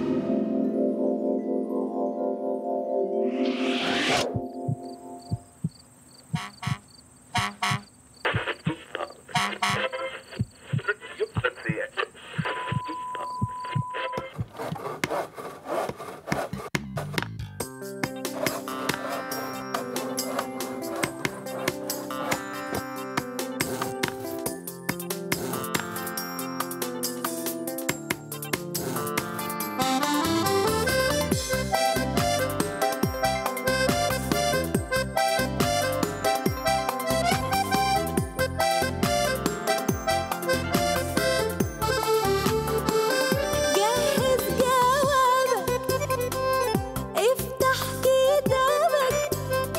جهز جوابك افتح كتابك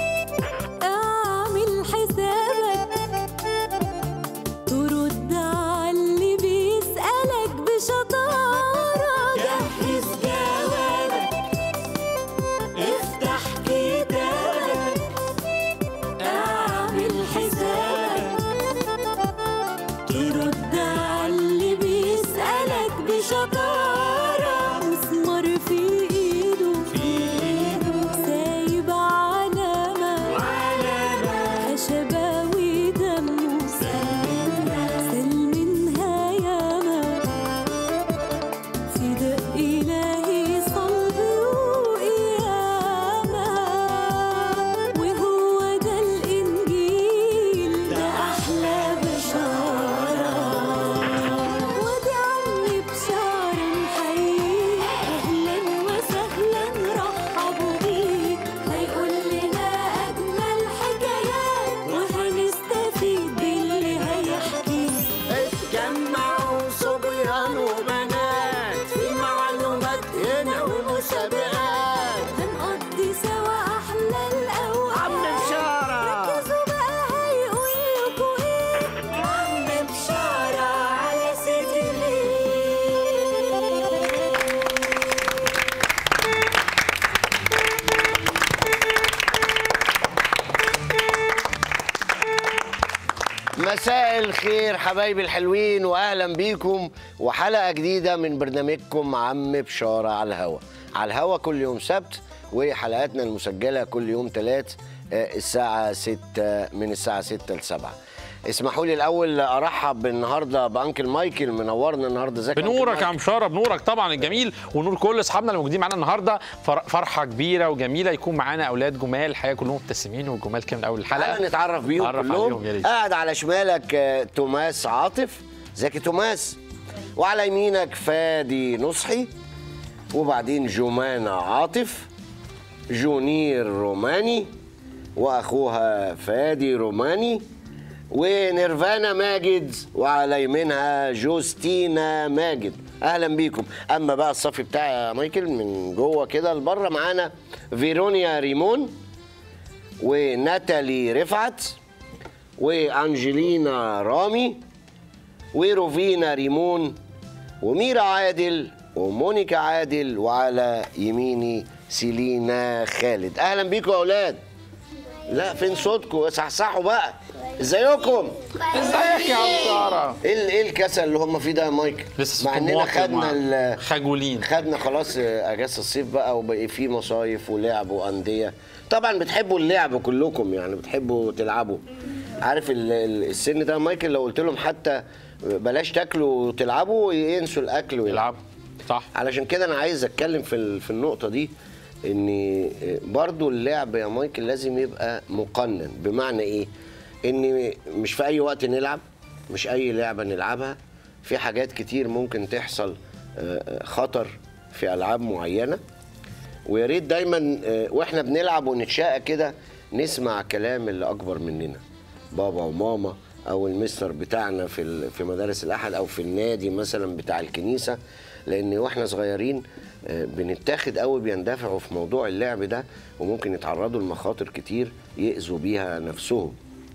اعمل حسابك ترد على اللي بيسألك بشطارة جهز جوابك افتح كتابك اعمل حسابك ترد على اللي بيسألك بشطارة مسمار في ايده في ايده سايب علامة علامة خشبة ودمه سلمنها ياما فداء إلهي صلب وقيامة وهو ده الإنجيل ده أحلى بشارة وادي عمي بشارة نحييه أهلا وسهلا رحبوا بيه هيقول لنا أجمل حكايات وهنستفيد باللي هيحكيه اتجمعوا صبيان وبنات في معلومات هنا ومسابقات هنقضي سوا أحلى الأوقات عم بشارة ركزوا بقى هيقول لكوا إيه عم بشارة على سيدي مساء الخير حبايبي الحلوين واهلا بيكم وحلقه جديده من برنامجكم عم بشاره على الهوا على الهوا كل يوم سبت وحلقاتنا المسجله كل يوم ثلاث الساعه 6 من الساعه 6 ل 7 اسمحوا لي الاول ارحب النهارده بانكل مايكل منورنا النهارده ازيك يا أنكل بنورك يا مايكل؟ عم شاره بنورك طبعا الجميل ونور كل اصحابنا اللي موجودين معانا النهارده فر- فرحه كبيره وجميله يكون معانا اولاد جمال الحقيقه كلهم مبتسمين وجمال كده من اول الحلقه تعالى نتعرف بيهم نتعرف كلهم عليهم يا ريت. قاعد على شمالك آه، توماس عاطف ازيك يا توماس وعلى يمينك فادي نصحي وبعدين جمانة عاطف جونير روماني واخوها فادي روماني ونيرفانا ماجد وعلى يمينها جوستينا ماجد اهلا بيكم اما بقى الصف بتاعي يا مايكل من جوه كده لبره معانا فيرونيا ريمون وناتالي رفعت وانجلينا رامي وروفينا ريمون وميرا عادل ومونيكا عادل وعلى يميني سيلينا خالد اهلا بيكم يا اولاد لا فين صوتكم صحصحوا بقى ازيكم ازيك يا عم شاره ايه ال- ايه الكسل اللي هم فيه ده يا مايكل لسه مع صوتهم اننا واطي خدنا ومع- ال- خجولين خدنا خلاص اجازه الصيف بقى وبقى في مصايف ولعب وانديه طبعا بتحبوا اللعب كلكم يعني بتحبوا تلعبوا عارف ال- ال- السن ده مايكل لو قلت لهم حتى بلاش تاكلوا وتلعبوا ينسوا الاكل ويلعبوا يلعب صح علشان كده انا عايز اتكلم في ال- في النقطه دي ان برضو اللعب يا مايكل لازم يبقى مقنن بمعنى ايه ان مش في اي وقت نلعب مش اي لعبه نلعبها في حاجات كتير ممكن تحصل آه، آه، خطر في العاب معينه ويا ريت دايما آه، واحنا بنلعب ونتشاقى كده نسمع كلام اللي اكبر مننا بابا وماما او المستر بتاعنا في ال- في مدارس الاحد او في النادي مثلا بتاع الكنيسه لان واحنا صغيرين آه، بنتاخد قوي بيندفعوا في موضوع اللعب ده وممكن يتعرضوا لمخاطر كتير يأذوا بيها نفسهم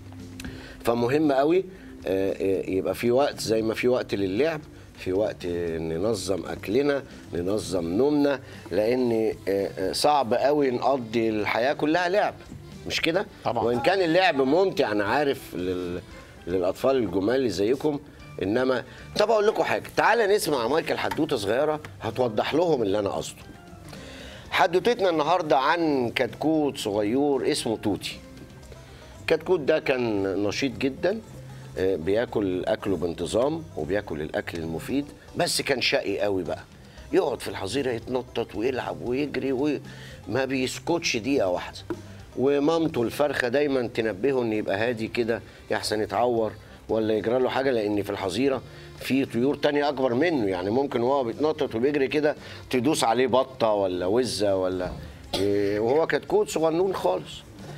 فمهم قوي آه، آه، يبقى في وقت زي ما في وقت للعب في وقت آه، ننظم اكلنا ننظم نومنا لان آه، آه، صعب قوي نقضي الحياه كلها لعب مش كده طبعا. وان كان اللعب ممتع انا عارف لل... للاطفال الجمال اللي زيكم انما طب اقول لكم حاجه تعالى نسمع مايكل حدوته صغيره هتوضح لهم اللي انا قصده حدوتتنا النهارده عن كتكوت صغير اسمه توتي كتكوت ده كان نشيط جدا آه، بياكل اكله بانتظام وبياكل الاكل المفيد بس كان شقي قوي بقى يقعد في الحظيره يتنطط ويلعب ويجري وما بيسكتش دقيقه واحده ومامته الفرخه دايما تنبهه ان يبقى هادي كده يحسن يتعور ولا يجرى له حاجه لان في الحظيره في طيور تانية اكبر منه يعني ممكن وهو بيتنطط وبيجري كده تدوس عليه بطه ولا وزه ولا إيه، وهو كتكوت صغنون خالص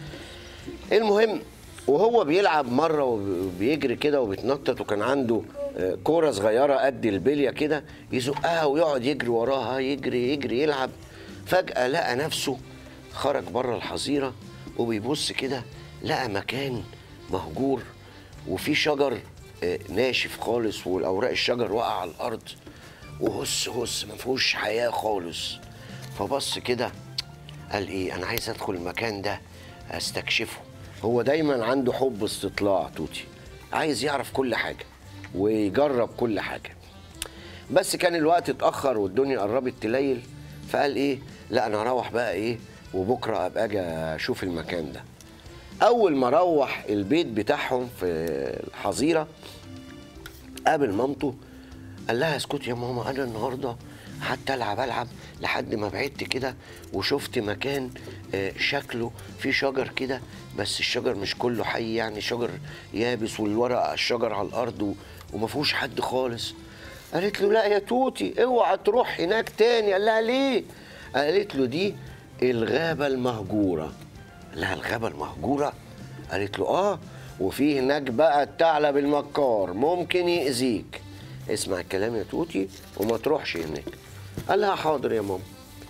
المهم وهو بيلعب مره وبيجري كده وبيتنطط وكان عنده آه، كوره صغيره قد البليه كده يزقها ويقعد يجري وراها يجري يجري يلعب فجاه لقى نفسه خرج بره الحظيره وبيبص كده لقى مكان مهجور وفي شجر آه، ناشف خالص والاوراق الشجر واقعه على الارض وهس هس ما فيهوش حياه خالص فبص كده قال ايه انا عايز ادخل المكان ده استكشفه هو دايما عنده حب استطلاع توتي عايز يعرف كل حاجه ويجرب كل حاجه بس كان الوقت اتاخر والدنيا قربت تليل فقال ايه لا انا هروح بقى ايه وبكره ابقى اجي اشوف المكان ده اول ما روح البيت بتاعهم في الحظيره قابل مامته قال لها اسكتي يا ماما انا النهارده قعدت العب العب لحد ما بعدت كده وشفت مكان آه، شكله فيه شجر كده بس الشجر مش كله حي يعني شجر يابس والورق على الشجر على الارض و- وما فيهوش حد خالص قالت له لا يا توتي اوعى تروح هناك تاني قال لها ليه قالت له دي الغابه المهجوره قال لها الغابه المهجوره قالت له اه وفي هناك بقى الثعلب المكار ممكن يأذيك اسمع الكلام يا توتي وما تروحش هناك قال لها حاضر يا ماما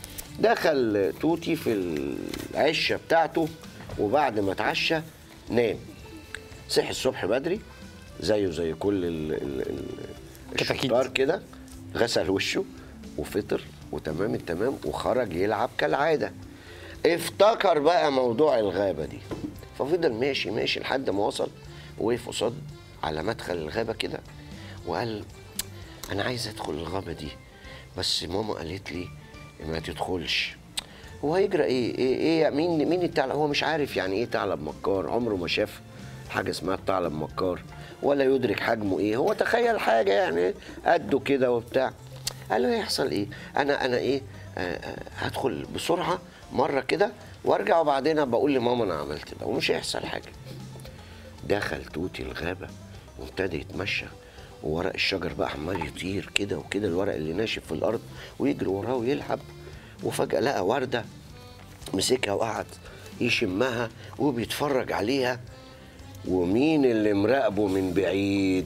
دخل توتي في العشه بتاعته وبعد ما اتعشى نام صحي الصبح بدري زيه زي كل ال ال ال كتاكيت. الشطار كده غسل وشه وفطر وتمام التمام وخرج يلعب كالعاده افتكر بقى موضوع الغابه دي ففضل ماشي ماشي لحد ما وصل وقف قصاد على مدخل الغابه كده وقال انا عايز ادخل الغابه دي بس ماما قالت لي ما تدخلش هو هيجرى ايه ايه ايه مين مين الثعلب هو مش عارف يعني ايه ثعلب مكار عمره ما شاف حاجه اسمها الثعلب مكار ولا يدرك حجمه ايه هو تخيل حاجه يعني قده كده وبتاع قال له هيحصل ايه انا انا ايه آه آه هدخل بسرعه مره كده وارجع وبعدين بقول لماما انا عملت ده ومش هيحصل حاجه دخل توتي الغابة وابتدى يتمشى وورق الشجر بقى عمال يطير كده وكده الورق اللي ناشف في الأرض ويجري وراه ويلعب وفجأة لقى وردة مسكها وقعد يشمها وبيتفرج عليها ومين اللي مراقبه من بعيد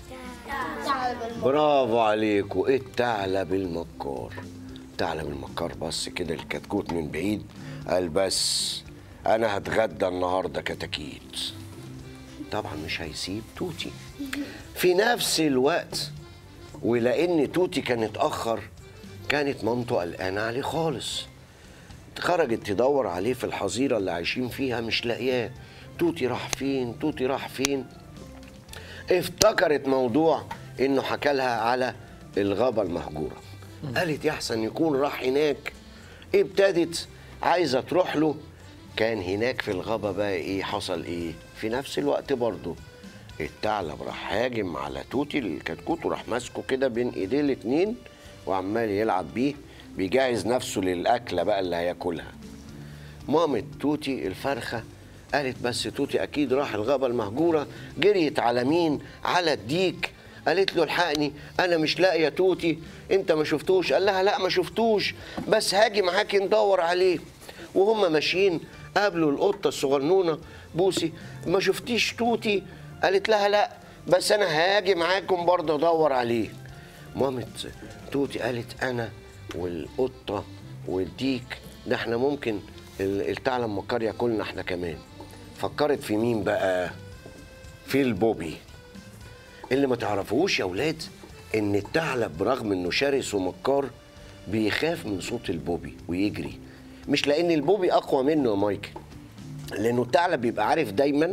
برافو عليكوا ايه الثعلب المكار الثعلب المكار بص كده الكتكوت من بعيد قال بس انا هتغدى النهارده كتاكيت طبعا مش هيسيب توتي في نفس الوقت ولان توتي كان اتاخر كانت مامته قلقانه عليه خالص خرجت تدور عليه في الحظيره اللي عايشين فيها مش لاقياه توتي راح فين توتي راح فين افتكرت موضوع انه حكى لها على الغابه المهجوره قالت يحسن يكون راح هناك ابتدت عايزه تروح له كان هناك في الغابه بقى ايه حصل ايه في نفس الوقت برضه الثعلب راح هاجم على توتي الكتكوت وراح ماسكه كده بين ايديه الاتنين وعمال يلعب بيه بيجهز نفسه للاكله بقى اللي هياكلها مامة توتي الفرخة قالت بس توتي أكيد راح الغابة المهجورة جريت على مين؟ على الديك قالت له الحقني أنا مش لاقية توتي أنت ما شفتوش قال لها لا ما شفتوش بس هاجي معاكي ندور عليه وهم ماشيين قابلوا القطة الصغنونة بوسي ما شفتيش توتي قالت لها لا بس أنا هاجي معاكم برضه أدور عليه مامة توتي قالت انا والقطه والديك ده احنا ممكن ال- الثعلب مكار ياكلنا احنا كمان فكرت في مين بقى في البوبي اللي ما تعرفوش يا ولاد ان الثعلب برغم انه شرس ومكار بيخاف من صوت البوبي ويجري مش لان البوبي اقوى منه يا مايكل لانه الثعلب بيبقى عارف دايما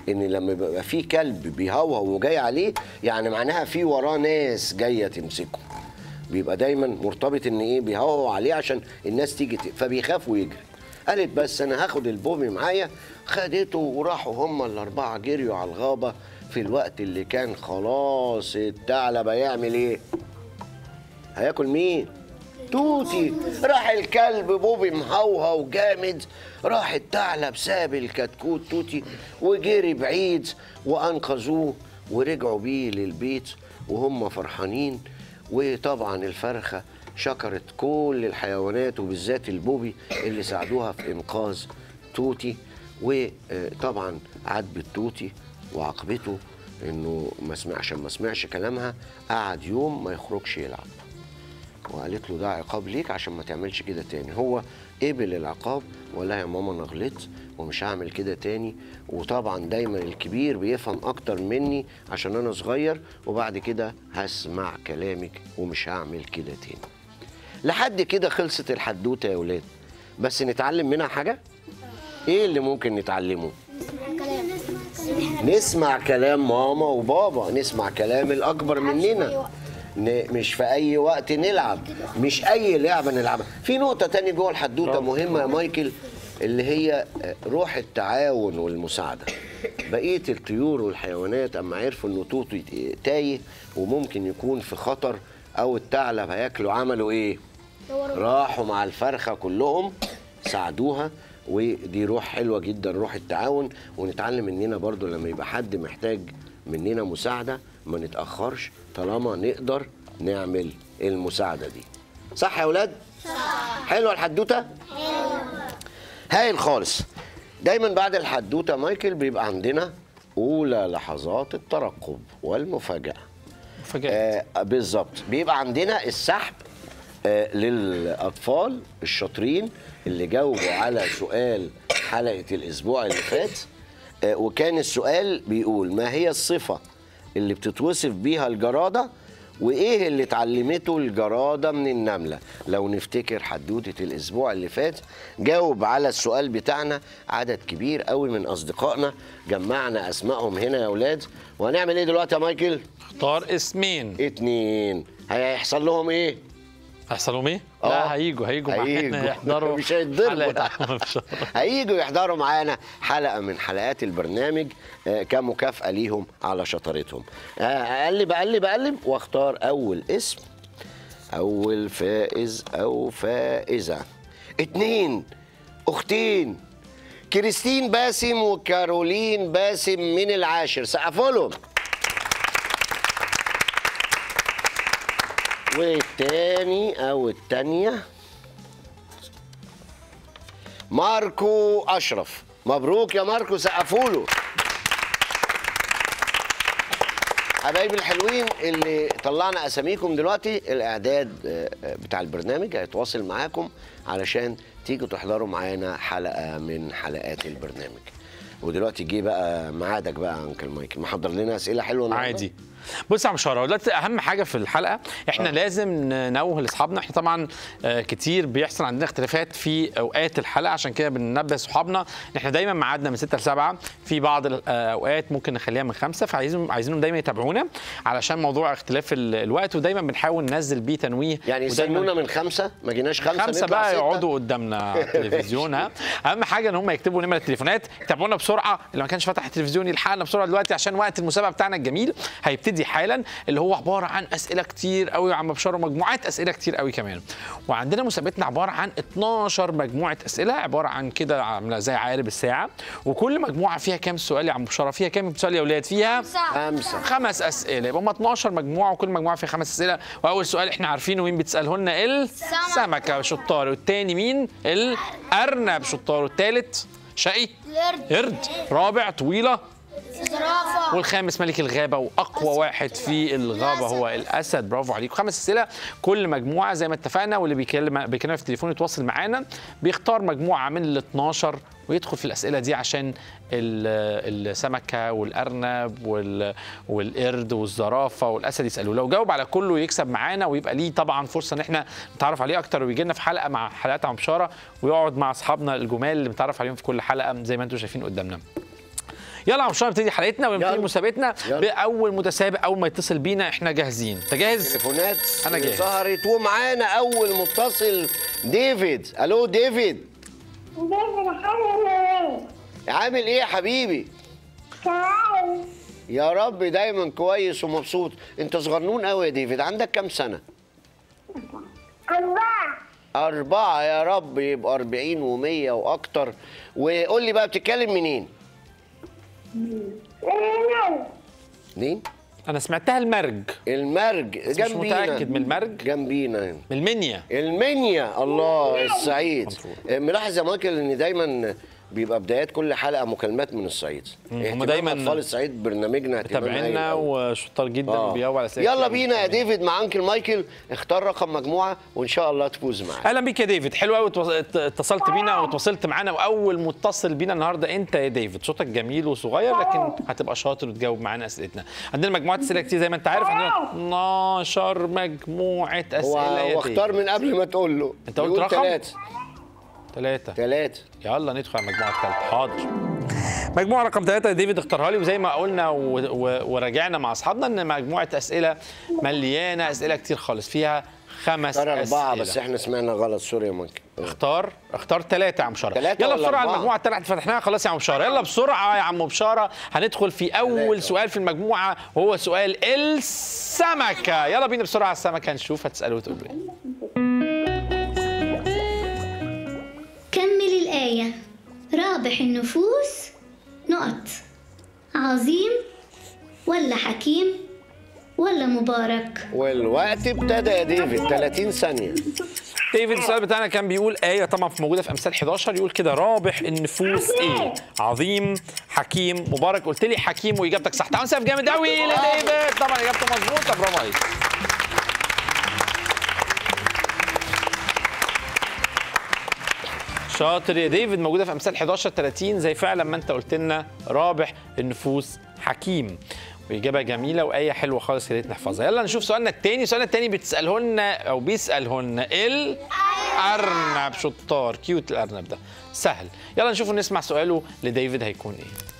ان لما بيبقى في كلب بيهوهو وجاي عليه يعني معناها في وراه ناس جايه تمسكه بيبقى دايما مرتبط ان ايه بيهوهو عليه عشان الناس تيجي ت- فبيخاف ويجري قالت بس انا هاخد البوبي معايا خدته وراحوا هم الاربعه جريوا على الغابه في الوقت اللي كان خلاص الثعلب هيعمل ايه هياكل مين توتي راح الكلب بوبي مهوهو جامد راح الثعلب ساب الكتكوت توتي وجري بعيد وانقذوه ورجعوا بيه للبيت وهم فرحانين وطبعا الفرخه شكرت كل الحيوانات وبالذات البوبي اللي ساعدوها في انقاذ توتي وطبعا عاتبت توتي وعاقبته انه ما سمع عشان ما سمعش كلامها قعد يوم ما يخرجش يلعب وقالت له ده عقاب ليك عشان ما تعملش كده تاني هو قبل العقاب وقال لها يا ماما انا غلطت ومش هعمل كده تاني وطبعا دايما الكبير بيفهم اكتر مني عشان انا صغير وبعد كده هسمع كلامك ومش هعمل كده تاني لحد كده خلصت الحدوته يا ولاد بس نتعلم منها حاجه ايه اللي ممكن نتعلمه نسمع كلام ماما وبابا نسمع كلام الاكبر مننا ن- مش في اي وقت نلعب مش اي لعبه نلعبها في نقطه تانية جوه الحدوته مهمه يا مايكل اللي هي روح التعاون والمساعده بقيه الطيور والحيوانات اما عرفوا انه توتي تايه وممكن يكون في خطر او الثعلب هياكله عملوا ايه راحوا مع الفرخه كلهم ساعدوها ودي روح حلوه جدا روح التعاون ونتعلم مننا برضو لما يبقى حد محتاج مننا مساعده ما نتاخرش طالما نقدر نعمل المساعده دي صح يا اولاد صح حلوه الحدوته هايل خالص دايما بعد الحدوته مايكل بيبقى عندنا اولى لحظات الترقب والمفاجاه مفاجآت آه بالظبط بيبقى عندنا السحب آه للاطفال الشاطرين اللي جاوبوا على سؤال حلقه الاسبوع اللي فات آه وكان السؤال بيقول ما هي الصفه اللي بتتوصف بيها الجراده وايه اللي اتعلمته الجراده من النمله لو نفتكر حدوته الاسبوع اللي فات جاوب على السؤال بتاعنا عدد كبير قوي من اصدقائنا جمعنا اسمائهم هنا يا اولاد وهنعمل ايه دلوقتي يا مايكل اختار اسمين اتنين هيحصل لهم ايه؟ هيحصل لهم ايه؟ آه. لا هيجوا هيجوا معانا هيجوا. يحضروا مش هيتضربوا. حلقة مش- هيجوا يحضروا معانا حلقه من حلقات البرنامج آه، كمكافاه ليهم على شطارتهم. آه، اقلب اقلب اقلب واختار اول اسم اول فائز او فائزه. اتنين اختين كريستين باسم وكارولين باسم من العاشر سقفوا لهم. والتاني او التانيه ماركو اشرف مبروك يا ماركو سقفوا له حبايبي الحلوين اللي طلعنا اساميكم دلوقتي الاعداد آه، آه، بتاع البرنامج هيتواصل معاكم علشان تيجوا تحضروا معانا حلقه من حلقات البرنامج ودلوقتي جه بقى ميعادك بقى يا انكل مايكل محضر لنا اسئله حلوه النهاردة؟ عادي بص يا عم شارع دلوقتي اهم حاجه في الحلقه احنا لازم ننوه لاصحابنا احنا طبعا آه، كتير بيحصل عندنا اختلافات في اوقات الحلقه عشان كده بننبه صحابنا ان احنا دايما ميعادنا من 6 ل 7 في بعض الاوقات ممكن نخليها من 5 فعايزين عايزينهم دايما يتابعونا علشان موضوع اختلاف ال- الوقت ودايما بنحاول ننزل بيه تنويه يعني ودايماً- يستنونا من خمسة ما جيناش خمسة خمسة نطلع بقى ستة. يقعدوا قدامنا على التلفزيون ها اهم حاجه ان هم يكتبوا نمر التليفونات يتابعونا بسرعه اللي ما كانش فاتح التلفزيون يلحقنا بسرعه دلوقتي عشان وقت المسابقه بتاعنا الجميل هيبتدي حالا اللي هو عباره عن اسئله كتير قوي يا عم بشار ومجموعات اسئله كتير قوي كمان وعندنا مسابقتنا عباره عن 12 مجموعه اسئله عباره عن كده عامله زي عقارب الساعه وكل مجموعه فيها كام سؤال يا عم بشاره فيها كام سؤال يا اولاد فيها خمسة خمس اسئله يبقى هم 12 مجموعه وكل مجموعه فيها خمس اسئله واول سؤال احنا عارفينه مين بتساله لنا السمكه شطار والتاني مين الارنب شطار والتالت شقي القرد قرد رابع طويله زرافة والخامس ملك الغابه واقوى واحد في الغابه هو الاسد برافو عليك خمس اسئله كل مجموعه زي ما اتفقنا واللي بيكلم بيكلمنا في التليفون يتواصل معانا بيختار مجموعه من ال 12 ويدخل في الاسئله دي عشان ال- السمكه والارنب وال- والقرد والزرافه والاسد يسالوه لو جاوب على كله يكسب معانا ويبقى ليه طبعا فرصه ان احنا نتعرف عليه اكتر ويجي لنا في حلقه مع حلقات عم بشاره ويقعد مع اصحابنا الجمال اللي بنتعرف عليهم في كل حلقه زي ما انتم شايفين قدامنا يلا يا عم بشاره نبتدي حلقتنا ونبتدي يلا. مسابقتنا يلا. باول متسابق اول ما يتصل بينا احنا جاهزين انت جاهز تليفونات أنا جاهز. ظهرت ومعانا اول متصل ديفيد الو ديفيد عامل ايه يا حبيبي يا رب دايما كويس ومبسوط انت صغنون قوي يا ديفيد عندك كام سنه أربعة يا رب يبقى أربعين ومية وأكتر وقول لي بقى بتتكلم منين؟ منين؟ انا سمعتها المرج المرج بس مش جنبينا متاكد من المرج جنبينا من المنيا المنيا الله الصعيد ملاحظ يا مايكل ان دايما بيبقى بدايات كل حلقه مكالمات من الصعيد هم دايماً اطفال الصعيد برنامجنا اهتمام هايل تابعينا أوي. وشطار جدا آه. وبيجاوب على اسئله يلا كتير بينا يا أوي. ديفيد مع انكل مايكل اختار رقم مجموعه وان شاء الله تفوز معانا اهلا بيك يا ديفيد حلو قوي اتصلت بينا وتواصلت معانا واول متصل بينا النهارده انت يا ديفيد صوتك جميل وصغير لكن هتبقى شاطر وتجاوب معانا اسئلتنا عندنا مجموعه اسئله كتير زي ما انت عارف عندنا 12 مجموعه هو اسئله يا هو اختار ديفيد من قبل ما تقول له أنت قلت رقم؟ ثلاثة ثلاثه ثلاثة يلا ندخل على المجموعه الثالثه حاضر مجموعه رقم ثلاثة ديفيد اختارها لي وزي ما قلنا و... و... وراجعنا مع اصحابنا ان مجموعه اسئله مليانه اسئله كتير خالص فيها خمس اختار أربعة أسئلة. بس احنا سمعنا غلط سوري يا مايكل اختار اختار ثلاثة يا عم بشارة تلاتة يلا ولا بسرعة أربعة؟ المجموعة الثالثة فتحناها خلاص يا عم بشارة يلا بسرعة يا عم بشارة هندخل في أول تلاتة. سؤال في المجموعة وهو سؤال السمكة يلا بينا بسرعة على السمكة نشوف هتسأله وتقول له إيه كمل الآية رابح النفوس نقط عظيم ولا حكيم ولا مبارك والوقت ابتدى يا ديفيد 30 ثانية ديفيد السؤال بتاعنا كان بيقول آية طبعا في موجودة في أمثال 11 يقول كده رابح النفوس إيه عظيم حكيم مبارك قلت لي حكيم وإجابتك صح تعالوا نسقف جامد قوي لديفيد طبعا إجابته مظبوطة برافو عليك شاطر يا ديفيد موجوده في امثال 11 30 زي فعلا ما انت قلت لنا رابح النفوس حكيم واجابه جميله وايه حلوه خالص يا ريت نحفظها يلا نشوف سؤالنا الثاني سؤالنا الثاني بتساله لنا او بيساله لنا الارنب شطار كيوت الارنب ده سهل يلا نشوف نسمع سؤاله لديفيد هيكون ايه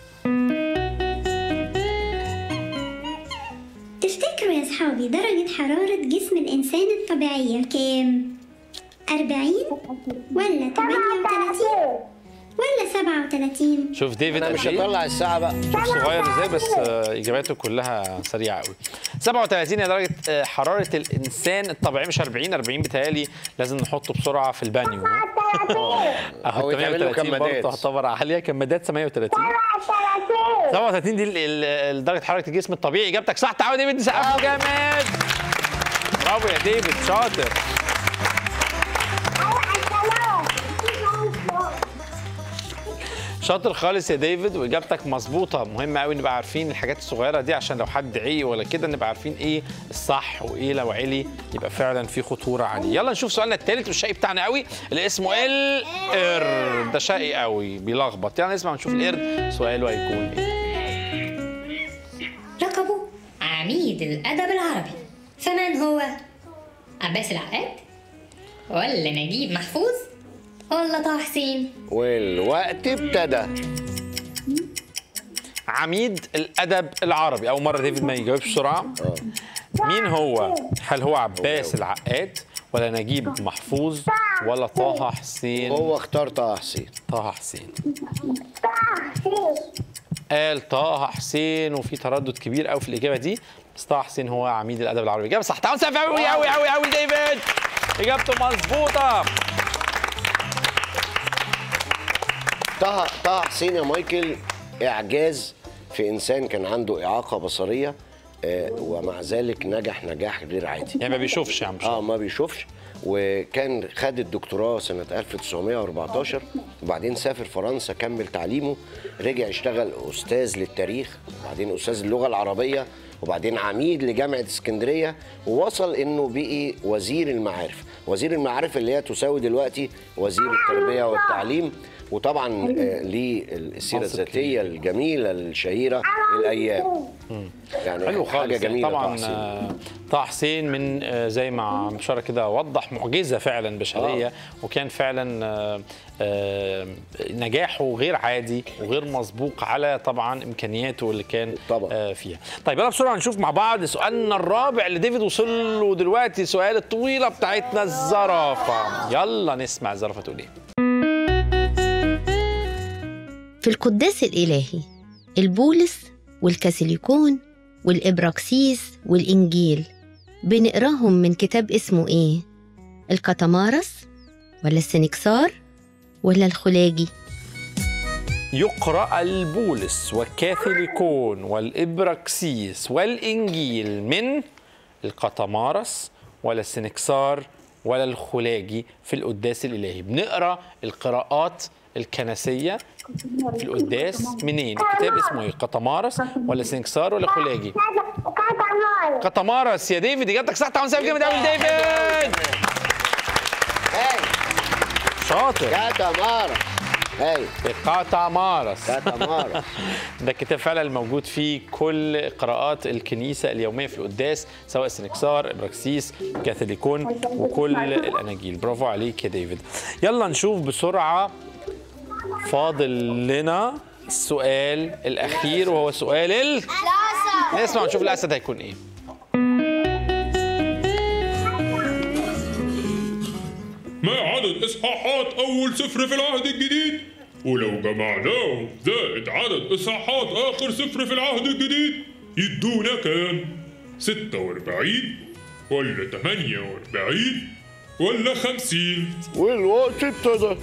تفتكروا يا صحابي درجة حرارة جسم الإنسان الطبيعية كام؟ أربعين ولا تمانية وتلاتين ولا سبعة وتلاتين؟ شوف ديفيد انا قد مش إيه؟ هطلع الساعة بقى شوف صغير ازاي بس آه، اجاباته كلها سريعه قوي 37 هي درجه آه، حراره الانسان الطبيعي مش 40 40 بتهيألي لازم نحطه بسرعه في البانيو أو يتعمل له 38 كمادات. برضه تعتبر عاليه كمادات 38 37 دي ال- ال- درجه حراره الجسم الطبيعي اجابتك صح تعالوا ديفيد نسقف له جامد برافو يا ديفيد شاطر شاطر خالص يا ديفيد واجابتك مظبوطه مهم قوي نبقى عارفين الحاجات الصغيره دي عشان لو حد عيق ولا كده نبقى عارفين ايه الصح وايه لو علي يبقى فعلا في خطوره عليه يلا نشوف سؤالنا الثالث والشقي بتاعنا قوي اللي اسمه القرد ده شقي قوي بيلخبط يلا نسمع ونشوف القرد سؤاله هيكون ايه لقبه عميد الأدب العربي فمن هو؟ عباس العقاد؟ ولا نجيب محفوظ؟ ولا طه حسين؟ والوقت ابتدى عميد الادب العربي اول مره ديفيد ما يجاوبش بسرعه مين هو هل هو عباس العقاد ولا نجيب محفوظ ولا طه حسين هو اختار طه حسين طه حسين قال طه حسين وفي تردد كبير قوي في الاجابه دي بس طه حسين هو عميد الادب العربي اجابه صح تعالوا نسقف قوي قوي قوي قوي ديفيد اجابته مظبوطه طه طه حسين يا مايكل اعجاز في انسان كان عنده اعاقه بصريه آه، ومع ذلك نجح نجاح غير عادي يعني ما بيشوفش يا عم اه ما بيشوفش وكان خد الدكتوراه سنة 1914 وبعدين سافر فرنسا كمل تعليمه رجع اشتغل أستاذ للتاريخ وبعدين أستاذ اللغة العربية وبعدين عميد لجامعه اسكندريه ووصل انه بقي وزير المعارف وزير المعارف اللي هي تساوي دلوقتي وزير التربيه والتعليم وطبعا آه، ليه السيره منصب الذاتيه الجميله الشهيره الايام يعني حلو حاجه خالص جميله طبعا طه حسين. آه، طه حسين من آه، زي ما مشارة كده وضح معجزه فعلا بشريه آه. وكان فعلا آه، آه، نجاحه غير عادي وغير مسبوق على طبعا امكانياته اللي كان طبعا. آه، فيها طيب يلا بسرعه نشوف مع بعض سؤالنا الرابع اللي ديفيد وصل له دلوقتي سؤال الطويله بتاعتنا الزرافه يلا نسمع الزرافه تقول ايه في القداس الإلهي البولس والكاثوليكون والإبراكسيس والإنجيل بنقراهم من كتاب اسمه إيه؟ الكتمارس ولا السنكسار ولا الخلاجي؟ يقرأ البولس والكاثوليكون والإبراكسيس والإنجيل من القطمارس ولا السنكسار ولا الخلاجي في القداس الإلهي بنقرأ القراءات الكنسية في القداس منين الكتاب اسمه ايه قطمارس ولا سنكسار ولا خلاجي قطمارس يا ديفيد اجابتك صح تعالوا نسقف جامد قوي ديفيد هاي شاطر كاتمارا هاي قطمارس كاتمارا ده الكتاب فعلا الموجود فيه كل قراءات الكنيسة اليومية في القداس سواء سنكسار إبراكسيس كاثوليكون وكل الأناجيل برافو عليك يا ديفيد يلا نشوف بسرعة فاضل لنا السؤال الأخير وهو سؤال ال نسمع نشوف الأسد هيكون إيه ما عدد إصحاحات أول سفر في العهد الجديد؟ ولو جمعناهم زائد عدد إصحاحات آخر سفر في العهد الجديد يدونا كام؟ 46 ولا 48 ولا 50 والوقت ابتدى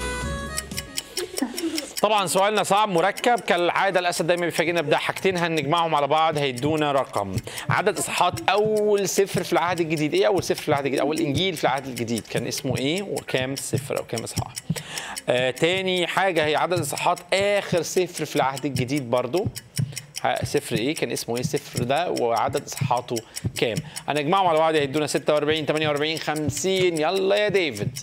طبعا سؤالنا صعب مركب كالعاده الاسد دايما بيفاجئنا بضحكتين هنجمعهم على بعض هيدونا رقم عدد اصحاحات اول سفر في العهد الجديد ايه اول سفر في العهد الجديد اول انجيل في العهد الجديد كان اسمه ايه وكام سفر او كام اصحاح آه تاني حاجه هي عدد اصحاحات اخر سفر في العهد الجديد برضو ها، سفر ايه كان اسمه ايه السفر ده وعدد اصحاحاته كام هنجمعهم على بعض هيدونا 46 48 50 يلا يا ديفيد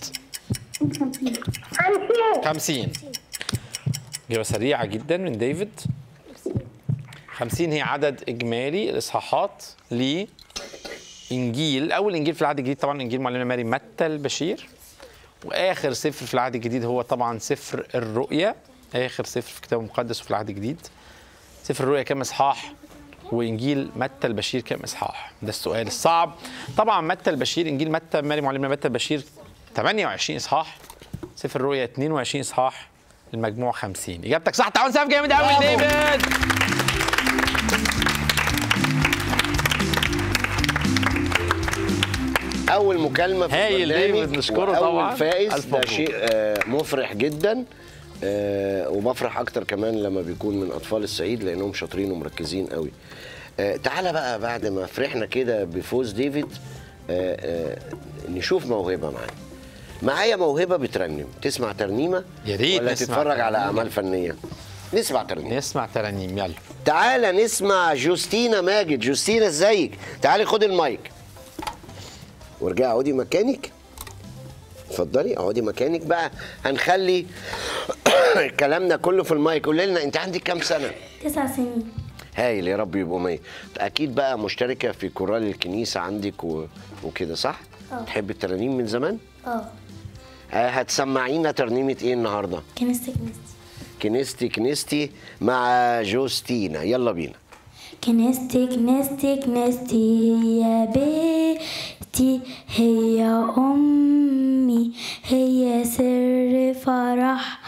50 إجابة سريعة جدا من ديفيد 50 هي عدد إجمالي الإصحاحات لإنجيل أول إنجيل في العهد الجديد طبعا إنجيل معلمنا ماري متى البشير وآخر سفر في العهد الجديد هو طبعا سفر الرؤيا آخر سفر في الكتاب المقدس وفي العهد الجديد سفر الرؤيا كام إصحاح وإنجيل متى البشير كام إصحاح ده السؤال الصعب طبعا متى البشير إنجيل متى ماري معلمنا متى البشير 28 إصحاح سفر الرؤيا 22 إصحاح المجموع 50 اجابتك صح تعاون سقف جامد قوي ديفيد اول مكالمه في هايل البرنامج دايما، نشكره وأول طبعا. فائز ألف ده مبروك. شيء آه، مفرح جدا آه، وبفرح اكتر كمان لما بيكون من اطفال الصعيد لانهم شاطرين ومركزين قوي آه، تعالى بقى بعد ما فرحنا كده بفوز ديفيد آه، آه، نشوف موهبه معانا معايا موهبه بترنم تسمع ترنيمه يا ريت ولا نسمع تتفرج على ترنيمة. اعمال فنيه نسمع ترنيمه نسمع ترانيم يلا تعالى نسمع جوستينا ماجد جوستينا ازيك تعالي خد المايك وارجعي اقعدي مكانك اتفضلي اقعدي مكانك بقى هنخلي كلامنا كله في المايك قولي لنا انت عندك كام سنه تسع سنين هايل يا رب يبقوا مية اكيد بقى مشتركه في كورال الكنيسه عندك و... وكده صح اه. تحبي الترانيم من زمان اه آه، هتسمعينا ترنيمه ايه النهارده كنيستي كنيستي كنيستي كنيستي مع جوستينا يلا بينا كنيستي كنيستي كنيستي هي بيتي هي أمي هي سر فرح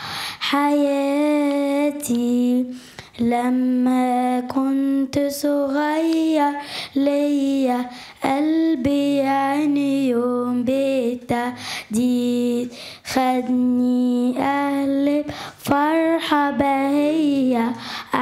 حياتي لما كنت صغير ليا قلبي يعني يوم بالتحديد خدني قلب فرحة بهية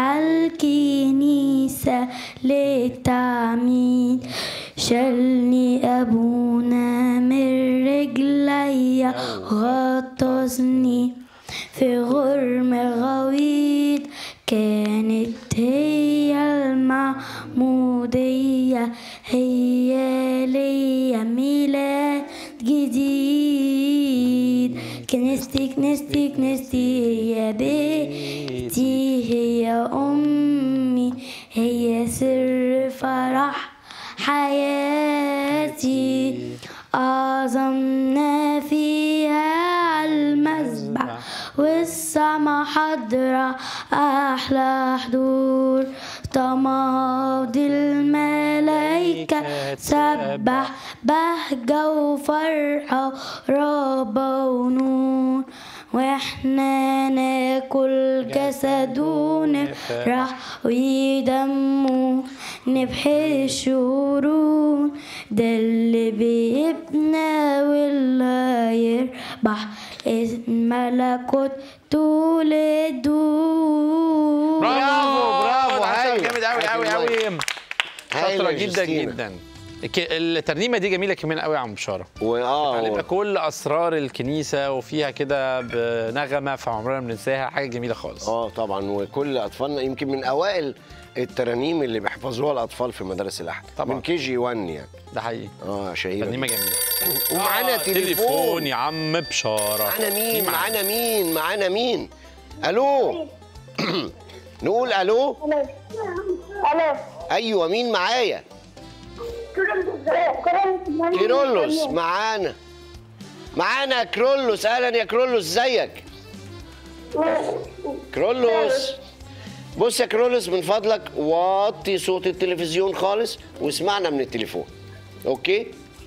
عالكنيسة للتعميد شالني أبونا من رجليا غطسني في غرم غويط كانت هي المعمودية هي ليا ميلاد جديد كنيستي كنيستي كنيستي هي بيتي هي أمي هي سر فرح حياتي أعظمنا فيها على المذبح والسما حضرة أحلى حضور تماضي الملايكة سبح بهجة وفرحة رابة ونور واحنا ناكل جسد ونفرح ويدمه نبحي الشرور ده اللي بيبنى واللي يربح اسم ملكوت طول الدور برافو برافو، عسل هايل. جامد قوي قوي هايل قوي هايل شاطره يا جدا جوستينا. جدا الك- الترنيمه دي جميله كمان قوي يا عم بشاره واه علمنا كل اسرار الكنيسه وفيها كده بنغمه فعمرنا ما بننساها حاجه جميله خالص اه طبعا وكل اطفالنا يمكن من اوائل الترانيم اللي بيحفظوها الاطفال في مدارس الاحد طبعا. من كي جي 1 يعني ده حقيقي اه شهيره ترنيمه جدا. جميله ومعانا آه، تليفون يا عم بشاره معانا مين معانا؟ معانا مين معانا مين الو نقول الو الو ايوه مين معايا كيرولوس معانا معانا كرولوس اهلا يا كرولوس ازيك كرولوس بص يا كرولوس من فضلك وطي صوت التلفزيون خالص واسمعنا من التليفون اوكي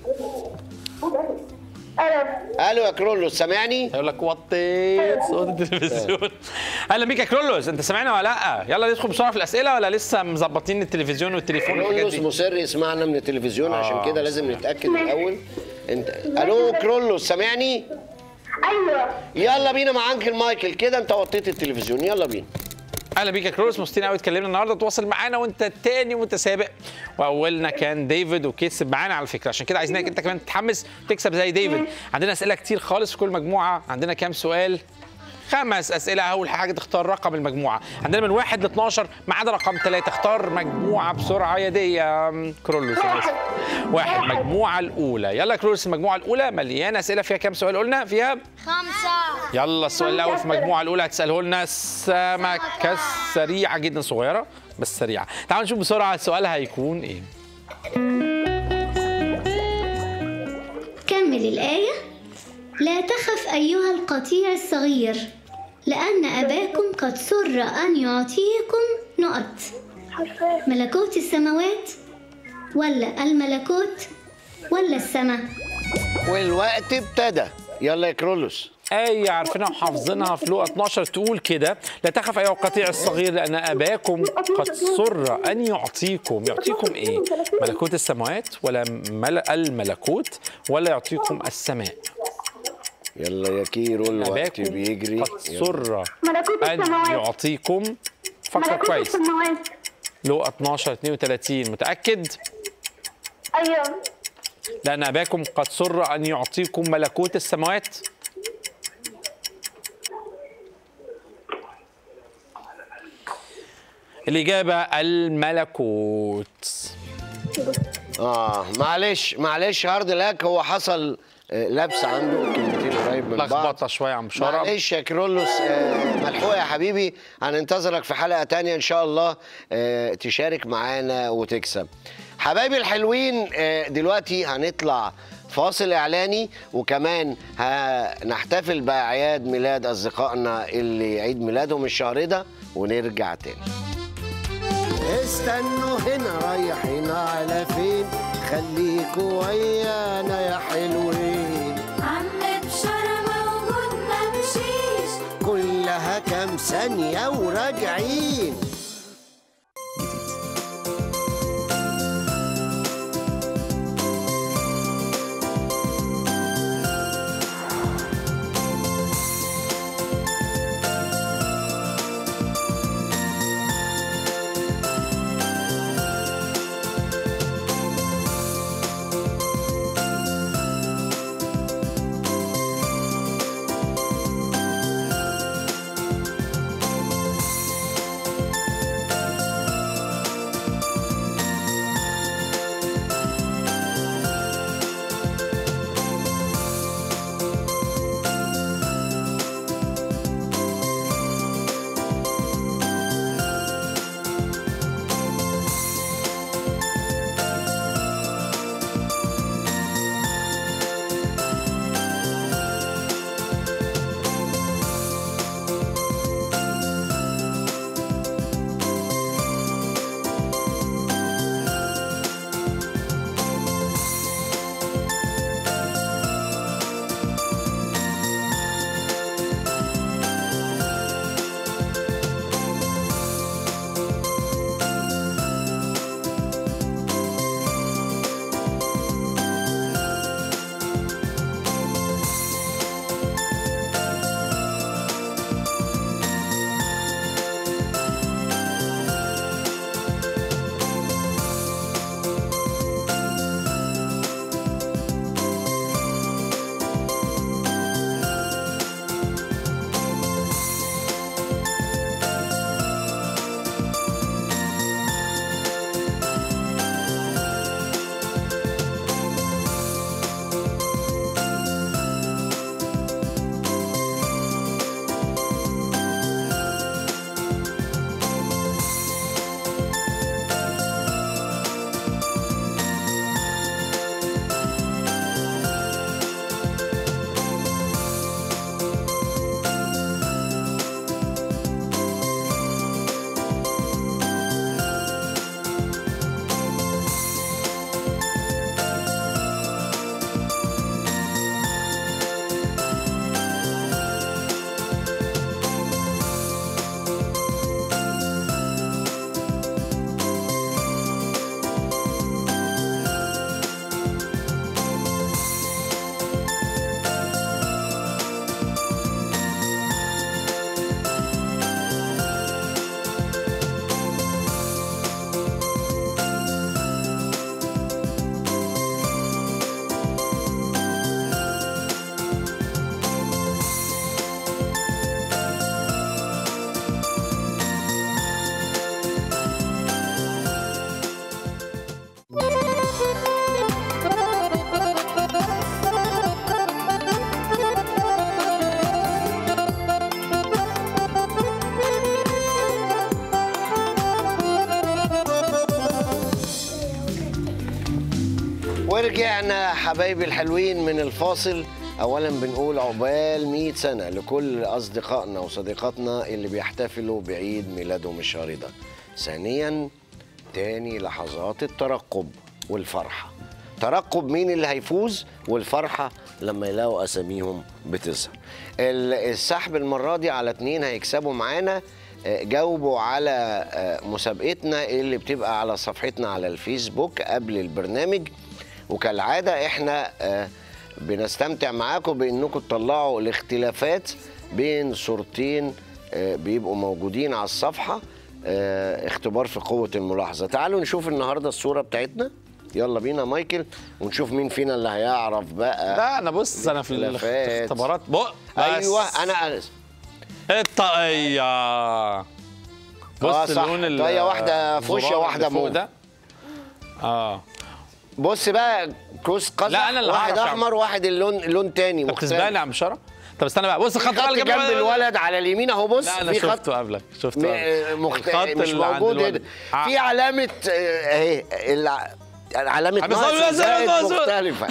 الو يا كرولوس سامعني هيقول لك وطيت صوت التلفزيون اهلا بيك يا كرولوس انت سامعنا ولا لا يلا ندخل بسرعه في الاسئله ولا لسه مظبطين التلفزيون والتليفون والحاجات كرولوس دي مصر يسمعنا من التلفزيون آه. عشان كده لازم نتاكد الاول انت الو كرولوس سامعني ايوه يلا بينا مع انكل مايكل كده انت وطيت التلفزيون يلا بينا اهلا بيك يا كرولوس مبسوطين قوي اتكلمنا النهارده تواصل معانا وانت التاني وانت سابق واولنا كان ديفيد وكسب معانا على فكره عشان كده عايزينك انت كمان تتحمس وتكسب زي ديفيد عندنا اسئله كتير خالص في كل مجموعه عندنا كام سؤال خمس اسئله اول حاجه تختار رقم المجموعه عندنا من واحد ل 12 ما عدا رقم ثلاثه اختار مجموعه بسرعه يا دي يا كرولوس أنا آسف. واحد المجموعه الاولى يلا يا كرولوس المجموعه الاولى مليانه اسئله فيها كام سؤال قلنا فيها خمسة يلا السؤال الاول في المجموعه الاولى هتساله لنا سمكه سريعه جدا صغيره بس سريعه تعالوا نشوف بسرعه السؤال هيكون ايه كمل الآية لا تخف أيها القطيع الصغير لأن أباكم قد سر أن يعطيكم نقط ملكوت السماوات ولا الملكوت ولا السماء والوقت ابتدى يلا يا كرولوس آية عارفينها وحافظينها في لقا 12 تقول كده لا تخف أيها القطيع الصغير لأن أباكم قد سر أن يعطيكم يعطيكم إيه؟ ملكوت السماوات ولا مل... الملكوت ولا يعطيكم السماء يلا يا كيرو الوقت أباكم بيجري قد سر ملكوت أن السماوات يعطيكم فكر ملكوت كويس السماوات لقا 12 32 متأكد؟ ايوه لأن أباكم قد سر أن يعطيكم ملكوت السماوات الإجابة الملكوت اه معلش معلش هارد لك هو حصل آه، لبس عنده كلمتين قريب من بعض لخبطة شوية يا عم بشارة معلش يا كرولوس آه، ملحوق يا حبيبي هننتظرك في حلقة تانية إن شاء الله آه، تشارك معانا وتكسب حبايبي الحلوين آه، دلوقتي هنطلع فاصل إعلاني وكمان هنحتفل بأعياد ميلاد أصدقائنا اللي عيد ميلادهم الشهر ده ونرجع تاني استنوا هنا رايحين على فين خليكوا ويانا يا حلوين عم بشارة موجود ممشيش كلها كام ثانية وراجعين ورجعنا حبايبي الحلوين من الفاصل اولا بنقول عقبال 100 سنه لكل اصدقائنا وصديقاتنا اللي بيحتفلوا بعيد ميلادهم الشهر ده ثانيا تاني لحظات الترقب والفرحه ترقب مين اللي هيفوز والفرحه لما يلاقوا اساميهم بتظهر ال- السحب المره دي على اتنين هيكسبوا معانا آه، جاوبوا على آه، مسابقتنا اللي بتبقى على صفحتنا على الفيسبوك قبل البرنامج وكالعاده احنا آه، بنستمتع معاكم بانكم تطلعوا الاختلافات بين صورتين آه، بيبقوا موجودين على الصفحه آه، اختبار في قوه الملاحظه تعالوا نشوف النهارده الصوره بتاعتنا يلا بينا مايكل ونشوف مين فينا اللي هيعرف بقى لا انا بص انا في الاختلافات. الاختبارات بق بس. ايوه انا الطاقية بص آه، صح. اللون ال- طاقية واحدة فوشيا الزرار واحدة اللي فوق موف. ده اه بص بقى كوس قزح لا، أنا اللي واحد هعرف يا عم. احمر واحد اللون لون تاني طب مختلف تسبقني يا عم شرف طب استنى بقى بص في الخط خط بقى اللي جنب الولد على اليمين اهو بص لا انا في خط شفته قبلك شفته م- قبلك. مخت... الخط مش اللي عند موجود الولد. هنا في علامة آه، اهي الع- علامة عم ناقص يصور زائد ناقص- ناقص. مختلفة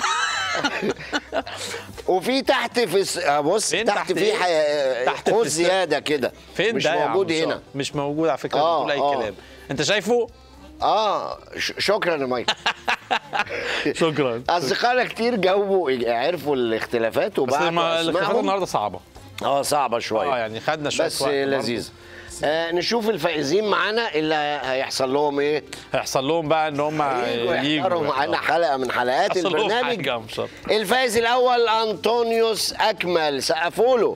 وفي تحت في الس- آه، بص فين تحت, تحت في إيه؟ ح- تحت قوس في الس- زيادة كده فين مش ده يا عم موجود شرف؟ هنا مش موجود على فكره آه، بتقول اي آه. كلام انت شايفه اه ش- شكرا يا مايك شكرا اصدقائنا كتير جاوبوا عرفوا الاختلافات بس وبعتوا الم- الاختلافات اسمائهم النهارده صعبه اه صعبه شويه اه يعني خدنا شويه بس وقت برضه. لذيذ آه نشوف الفائزين معانا اللي هيحصل لهم ايه هيحصل لهم بقى ان هم يجوا يجوا يحضروا معانا حلقه من حلقات يحصل لهم البرنامج حاجة يا عم شرف. الفائز الاول انطونيوس اكمل سقفوا له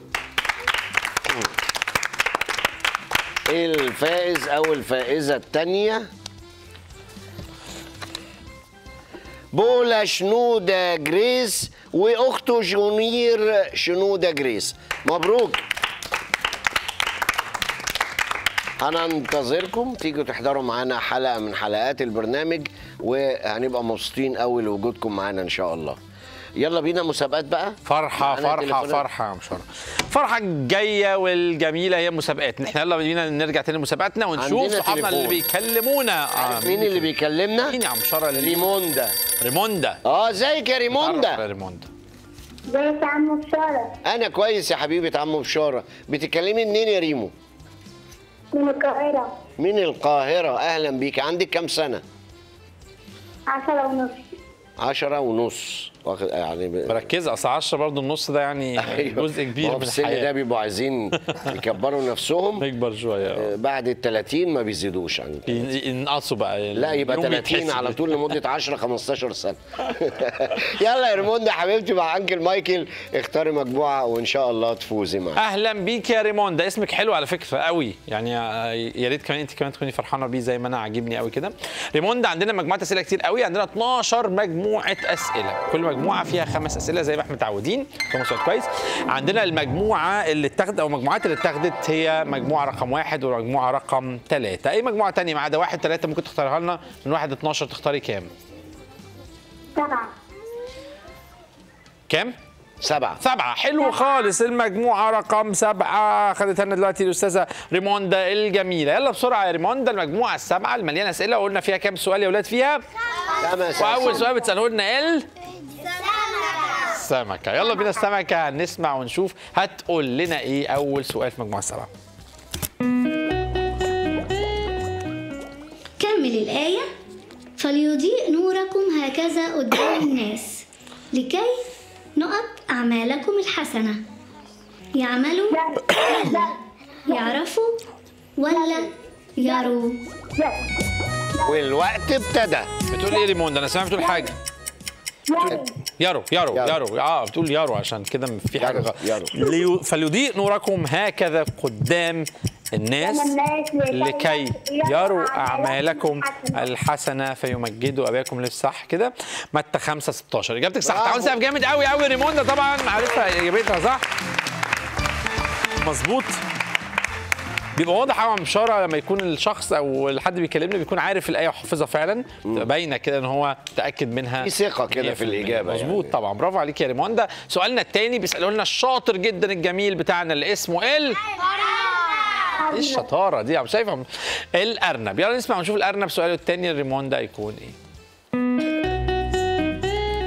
الفائز او الفائزه الثانيه بولا شنودة جريس واخته جونير شنودة جريس مبروك هننتظركم تيجوا تحضروا معانا حلقه من حلقات البرنامج وهنبقى مبسوطين قوي لوجودكم معانا ان شاء الله يلا بينا مسابقات بقى فرحة معانا فرحة تليفونات. فرحة يا مش فرحة فرحة الجاية والجميلة هي مسابقات احنا يلا بينا نرجع تاني لمسابقاتنا ونشوف عندنا صحابنا اللي تليفون. بيكلمونا عارف مين اللي بيكلمنا مين يا عم شرى اللي ريموندا ريموندا اه ازيك يا تعرف ريموندا يا ريموندا ازيك يا عم بشارة انا كويس يا حبيبه عمو بشاره بتكلمي منين يا ريمو من القاهرة من القاهره اهلا بيك عندك كام سنه عشرة ونص عشرة ونص واخد يعني ب... مركزة اصل 10 برضه النص ده يعني جزء ما كبير هو من في السن ده الحياة بيبقوا عايزين يكبروا نفسهم نكبر شوية آه، بعد ال 30 ما بيزيدوش عن كده. ين- ينقصوا بقى لا يبقى يوم 30 يتحسب. على طول لمده 10 15 سنه يلا يا ريموندا حبيبتي مع انكل مايكل اختاري مجموعه وان شاء الله تفوزي معانا اهلا بيك يا ريموندا اسمك حلو على فكره قوي يعني آه، يا ريت كمان انت كمان تكوني فرحانه بيه زي ما انا عاجبني قوي كده ريموندا عندنا مجموعه اسئله كتير قوي عندنا 12 مجموعه اسئله كل مجموعه فيها خمس اسئله زي ما احنا متعودين خمس سؤال كويس عندنا المجموعه اللي اتاخدت او المجموعات اللي اتاخدت هي مجموعه رقم واحد ومجموعه رقم ثلاثه اي مجموعه تانية ما عدا واحد ثلاثه ممكن تختارها لنا من واحد 12 تختاري كام سبعة كام سبعه سبعة حلو خالص المجموعة رقم سبعة خدتها لنا دلوقتي الأستاذة ريموندا الجميلة يلا بسرعة يا ريموندا المجموعة السبعة المليانة أسئلة وقلنا فيها كام سؤال يا ولاد فيها خمس وأول أسئلة. سؤال بتسأله لنا ال سمكة يلا بينا السمكة نسمع ونشوف هتقول لنا إيه أول سؤال في المجموعة السبعة كمل الآية فليضيء نوركم هكذا قدام الناس لكي نقط أعمالكم الحسنة يعملوا ولا يعرفوا ولا يروا والوقت ابتدى بتقول إيه ريموندا أنا سامع بتقول حاجة يارو يارو يارو. يارو اه بتقول يارو عشان كده في حاجة يارو، غلط يارو. ليو- فليضيء نوركم هكذا قدام الناس لكي يروا أعمالكم الحسنة فيمجدوا أباكم اللي صح كده متى 5 16 إجابتك صح برافو. تعالوا نسقف جامد قوي قوي ريموندا طبعا عارفها إجابتها صح مظبوط بيبقى واضح قوي عن بشاره لما يكون الشخص او الحد بيكلمني بيكون عارف الايه وحافظها فعلا بتبقى باينه كده ان هو متاكد منها في ثقة كده في 100%. الإجابة مظبوط يعني. طبعا برافو عليك يا ريموندا سؤالنا الثاني بيسالوا لنا الشاطر جدا الجميل بتاعنا اللي اسمه ال ايه الشطاره دي عم شايفه الارنب يلا نسمع ونشوف الارنب سؤاله الثاني لريموندا يكون ايه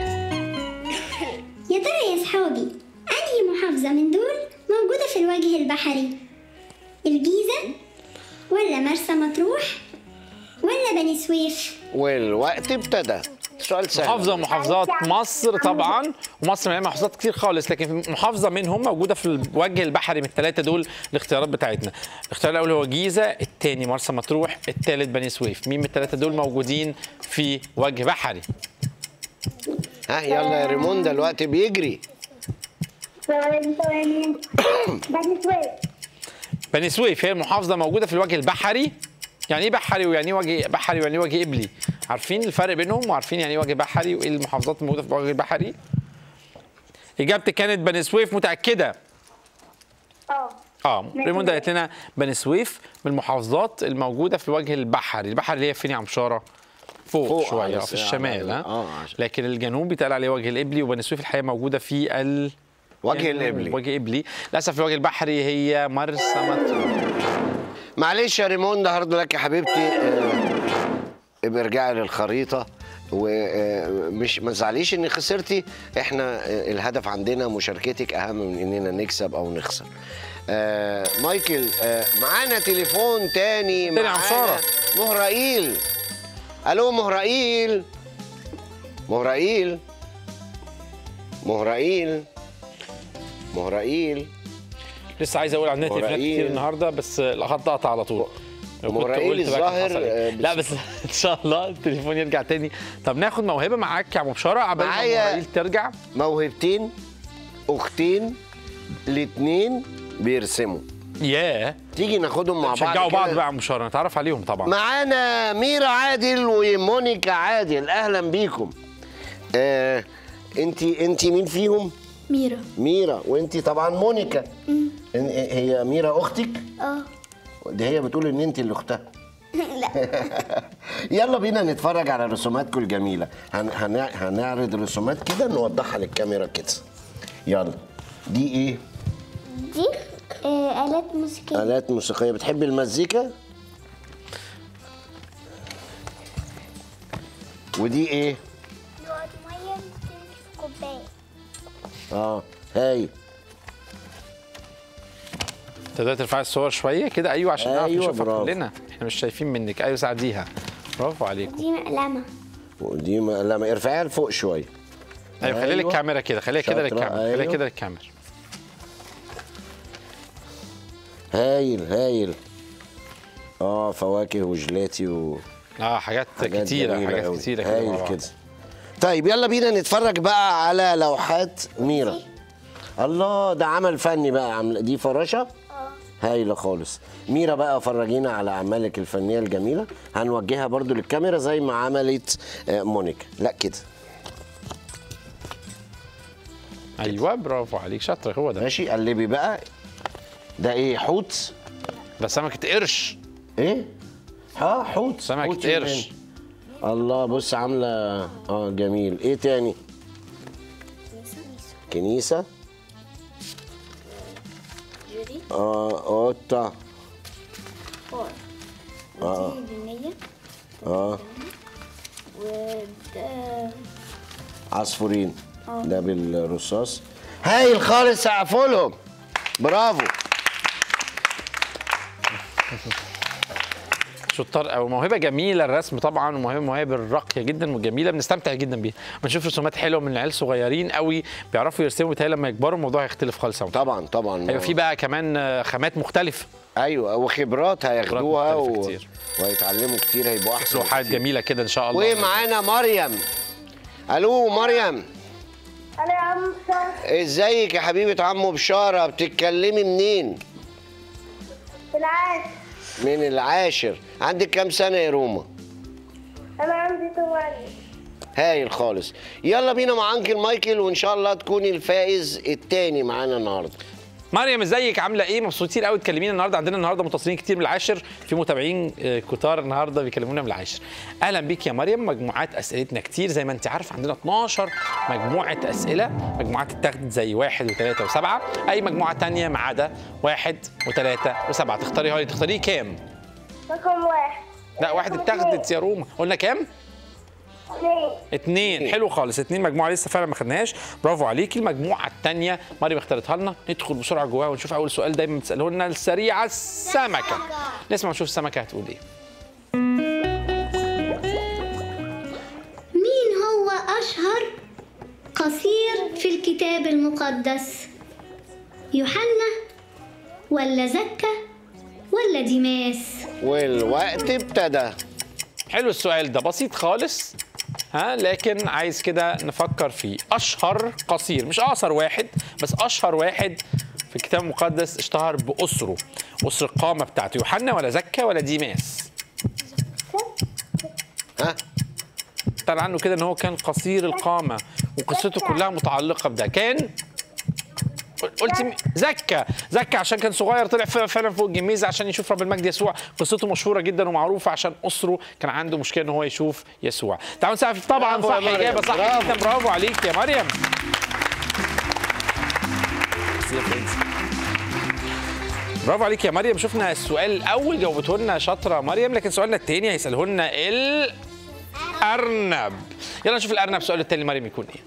الوجه البحري الجيزة ولا مرسى مطروح ولا بني سويف والوقت ابتدى سؤال سهل محافظه من محافظات مصر طبعا ومصر مليانه محافظات كتير خالص لكن في محافظه منهم موجوده في الوجه البحري من الثلاثه دول الاختيارات بتاعتنا الاختيار الاول هو جيزه الثاني مرسى مطروح الثالث بني سويف مين من الثلاثه دول موجودين في وجه بحري ها يلا يا ريموندا الوقت بيجري ثواني ثواني بني سويف بني سويف هي المحافظه موجوده في الوجه البحري يعني ايه بحري ويعني ايه وجه بحري ويعني ايه وجه قبلي عارفين الفرق بينهم وعارفين يعني ايه وجه بحري وايه المحافظات الموجوده في الوجه البحري اجابتي كانت بني سويف متاكده اه اه ريموندا قالت لنا بني سويف من المحافظات الموجوده في الوجه البحري البحر اللي هي فين يا عم شاره فوق, فوق شويه على في الس- الشمال على- ها آه، عشان- لكن الجنوب بيتقال عليه وجه القبلي وبني سويف الحقيقه موجوده في ال وجه القبلي وجه قبلي للاسف الوجه البحري هي مرسى مطروح معلش يا ريموندا هارد لك يا حبيبتي آه، ابقي ارجعي للخريطه ومش ما تزعليش اني خسرتي احنا آه، الهدف عندنا مشاركتك اهم من اننا نكسب او نخسر آه مايكل آه معانا تليفون تاني تاني يا عم معانا سارة. مهرائيل الو مهرائيل مهرائيل مهرائيل مهرائيل لسه عايز اقول عندنا تليفونات مراقيل. كتير النهارده بس الخط قطع على طول لو كنت مراقيل قلت بقى كان الظاهر، حصل إيه. آه، لا بس ان شاء الله التليفون يرجع تاني طب ناخد موهبه معاك يا ابو بشاره عبال ما معايا. مراقيل ترجع موهبتين اختين الاتنين بيرسموا ياه تيجي ناخدهم مع بعض شجعوا بعض كده. بقى يا ابو بشاره نتعرف عليهم طبعا معانا ميرا عادل ومونيكا عادل اهلا بيكم آه انتي انتي مين فيهم ميرا ميرا وانتي طبعا مونيكا إن- هي ميرا اختك اه دي هي بتقول ان انت اللي اختها لا يلا بينا نتفرج على رسوماتكم الجميله هن... هن... هنعرض رسومات كده نوضحها للكاميرا كده يلا دي ايه دي آه آلات موسيقية آلات موسيقية بتحبي المزيكا؟ ودي ايه؟ نقط مية في كوباية اه هاي تقدر ترفعي الصور شويه كده ايوه عشان نعرف أيوة، نشوفها برافو. كلنا احنا مش شايفين منك ايوه ساعديها برافو عليكم دي مقلمة ودي ما... لما ارفعيها لفوق شويه ايوه خلي أيوة. للكاميرا كده خليها كده شاطرة، للكاميرا خليها أيوة. كده للكاميرا هايل هايل اه فواكه وجلاتي و اه حاجات, حاجات كتيره جميلة حاجات أوي. كتيره كده مع هايل بعض. كده طيب يلا بينا نتفرج بقى على لوحات ميرا الله ده عمل فني بقى عامله دي فراشه هايله خالص ميرا بقى فرجينا على اعمالك الفنيه الجميله هنوجهها برضو للكاميرا زي ما عملت آه، مونيكا لا كده ايوه برافو عليك شاطر هو ده ماشي قلبي بقى ده ايه حوت ده سمكه قرش ايه اه حوت سمكة حوت يوناني. قرش. الله بص عامله اه جميل ايه تاني كنيسه جري اه قطه فار اه ودي جنية اه وده عصفورين ده بالرصاص هايل خالص سقفوا لهم برافو شطار قوي موهبه جميله الرسم طبعا وموهبه مواهب الراقيه جدا وجميله بنستمتع جدا بيها بنشوف رسومات حلوه من العيال صغيرين قوي بيعرفوا يرسموا بتهيألي لما يكبروا الموضوع هيختلف خالص أوي. طبعا طبعا ايوه في بقى كمان آه، خامات مختلفه ايوه وخبرات هياخدوها خبرات و... مختلفة كتير. وهيتعلموا كتير هيبقوا احسن لوحات كتير. جميله كده ان شاء الله ومعانا مريم الو مريم انا يا عم صار ازيك يا حبيبه عمو بشاره بتتكلمي منين في العاشر من العاشر عندك كام سنه يا روما انا عندي ثمانية هايل خالص يلا بينا مع انكل مايكل وان شاء الله تكوني الفائز التاني معانا النهارده مريم ازيك عامله ايه مبسوطين قوي تكلمينا النهارده عندنا النهارده متصلين كتير من العاشر في متابعين آه، كتار النهارده بيكلمونا من العاشر اهلا بيك يا مريم مجموعات اسئلتنا كتير زي ما انت عارف عندنا 12 مجموعه اسئله مجموعات اتاخدت زي واحد وثلاثه وسبعه اي مجموعه تانية ما عدا واحد وثلاثه وسبعه تختاري هاي تختاريه كام رقم واحد لا واحد رقم اتاخدت اتنين. يا روما قلنا كام اثنين اتنين حلو خالص اتنين مجموعه لسه فعلا ما خدناهاش برافو عليكي المجموعه الثانيه مريم اختارتها لنا ندخل بسرعه جواها ونشوف اول سؤال دايما بتساله لنا السريعه السمكه نسمع ونشوف السمكه هتقول ايه مين هو أشهر قصير في الكتاب المقدس؟ يوحنا ولا زكا ولا ديماس؟ والوقت ابتدى حلو السؤال ده بسيط خالص ها لكن عايز كده نفكر فيه اشهر قصير مش اقصر واحد بس اشهر واحد في الكتاب المقدس اشتهر باسره اسر القامه بتاعته يوحنا ولا زكا ولا ديماس ها قال عنه كده ان هو كان قصير القامه وقصته كلها متعلقه بده كان قلت مي- زكا زكا عشان كان صغير طلع ف- فعلا فوق الجميزه عشان يشوف رب المجد يسوع قصته مشهوره جدا ومعروفه عشان اسره كان عنده مشكله ان هو يشوف يسوع تعالوا نسقف طبعا برافو يا صح مريم، اجابه صح برافو. جدا برافو عليك يا مريم برافو عليك يا مريم شفنا السؤال الاول جاوبته لنا شاطره مريم لكن سؤالنا الثاني هيساله لنا الارنب يلا نشوف الارنب السؤال الثاني مريم يكون ايه